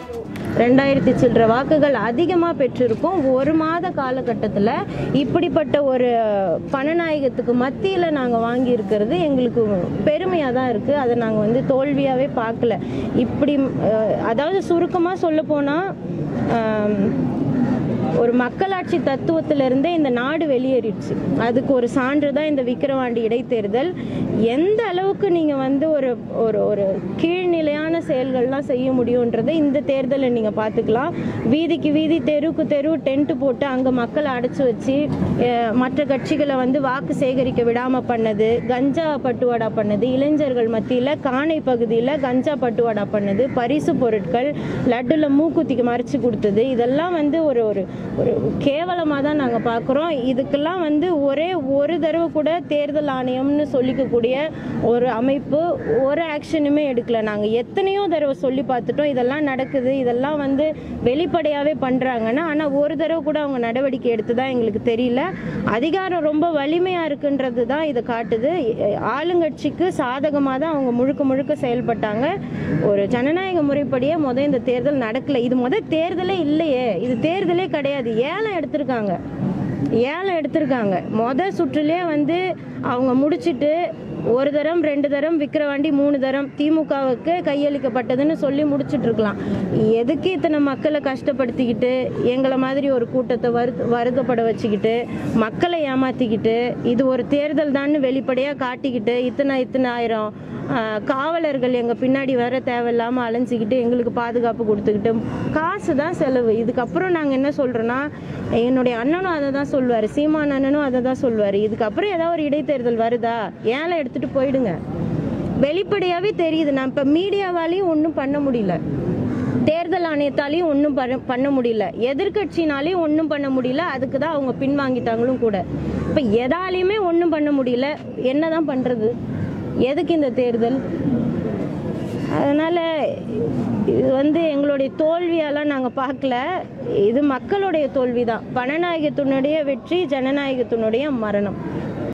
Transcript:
ரெண்டாயிரத்தி சில்லற வாக்குகள் அதிகமாக பெற்றிருக்கோம் ஒரு மாத காலகட்டத்தில் இப்படிப்பட்ட ஒரு பணநாயகத்துக்கு மத்தியில் நாங்கள் வாங்கியிருக்கிறது எங்களுக்கு பெருமையாக தான் இருக்குது அதை நாங்கள் வந்து தோல்வியாகவே பார்க்கல இப்படி அஹ், அதாவது சுருக்கமாக சொல்ல ஒரு மக்களாட்சி தத்துவத்திலிருந்தே இந்த நாடு வெளியேறிடுச்சு அதுக்கு ஒரு சான்று தான் இந்த விக்கிரவாண்டி இடைத்தேர்தல் எந்த அளவுக்கு நீங்கள் வந்து ஒரு ஒரு ஒரு கீழ்நிலையான செயல்கள்லாம் செய்ய முடியுன்றதை இந்த தேர்தலை நீங்கள் பார்த்துக்கலாம் வீதிக்கு வீதி தெருவுக்கு தெரு டென்ட் போட்டு அங்கே மக்களை அடைச்சி வச்சு அஹ், மற்ற கட்சிகளை வந்து வாக்கு சேகரிக்க விடாமல் பண்ணது கஞ்சா பட்டுவாடா பண்ணது இளைஞர்கள் மத்தியில் காணை பகுதியில் கஞ்சா பட்டுவாடா பண்ணது பரிசு பொருட்கள் லட்டுல மூக்குத்திக்கு மறைச்சு கொடுத்தது இதெல்லாம் வந்து ஒரு ஒரு ஒரு கேவலமாக தான் நாங்கள் பார்க்குறோம் இதுக்கெல்லாம் வந்து ஒரே ஒரு தடவை கூட தேர்தல் ஆணையம்னு சொல்லிக்கக்கூடிய ஒரு அமைப்பு ஒரு ஆக்ஷனுமே எடுக்கல நாங்கள் எத்தனையோ தடவை சொல்லி பார்த்துட்டோம் இதெல்லாம் நடக்குது இதெல்லாம் வந்து வெளிப்படையாகவே பண்ணுறாங்கன்னா ஆனால் ஒரு தடவை கூட அவங்க நடவடிக்கை எடுத்ததா எங்களுக்கு தெரியல அதிகாரம் ரொம்ப வலிமையாக இருக்குன்றது தான் இதை காட்டுது ஆளுங்கட்சிக்கு சாதகமாக தான் அவங்க முழுக்க முழுக்க செயல்பட்டாங்க ஒரு ஜனநாயக முறைப்படியே முத இந்த தேர்தல் நடக்கல இது முத தேர்தலே இல்லையே இது தேர்தலே கிடையாது ஏலம் எடுத்திருக்காங்க ஏலம் எடுத்திருக்காங்க முத சுற்றுலேயே வந்து அவங்க முடிச்சிட்டு ஒரு தரம் ரெண்டு தரம் விக்கிரவாண்டி மூணு தரம் திமுகவுக்கு கையளிக்கப்பட்டதுன்னு சொல்லி முடிச்சிட்டு இருக்கலாம் எதுக்கு இத்தனை மக்களை கஷ்டப்படுத்திக்கிட்டு எங்களை மாதிரி ஒரு கூட்டத்தை வரு வருத்தப்பட வச்சுக்கிட்டு மக்களை ஏமாத்திக்கிட்டு இது ஒரு தேர்தல் தான் வெளிப்படையாக காட்டிக்கிட்டு இத்தனை இத்தனை ஆயிரம் ஆஹ், காவலர்கள் எங்கள் பின்னாடி வர தேவையில்லாமல் அலைஞ்சிக்கிட்டு எங்களுக்கு பாதுகாப்பு கொடுத்துக்கிட்டு காசு தான் செலவு இதுக்கப்புறம் நாங்கள் என்ன சொல்கிறோன்னா என்னுடைய அண்ணனும் அதை தான் சொல்லுவார் சீமான் அண்ணனும் அதை தான் சொல்லுவார் இதுக்கப்புறம் ஏதாவது ஒரு இடைத்தேர்தல் வருதா ஏழை எடுத்துகிட்டு போயிடுங்க வெளிப்படையாகவே தெரியுது நான் இப்போ மீடியாவாலையும் ஒன்றும் பண்ண முடியல தேர்தல் ஆணையத்தாலையும் ஒன்றும் பண்ண பண்ண முடியல எதிர்க்கட்சினாலையும் ஒன்றும் பண்ண முடியல அதுக்கு தான் அவங்க பின்வாங்கிட்டாங்களும் கூட இப்போ எதாலையுமே ஒன்றும் பண்ண முடியல என்ன தான் பண்ணுறது எதுக்கு இந்த தேர்தல் அதனால் இது வந்து எங்களுடைய தோல்வியெல்லாம் நாங்கள் பார்க்கல இது மக்களுடைய தோல்வி தான் பணநாயகத்தினுடைய வெற்றி ஜனநாயகத்தினுடைய மரணம்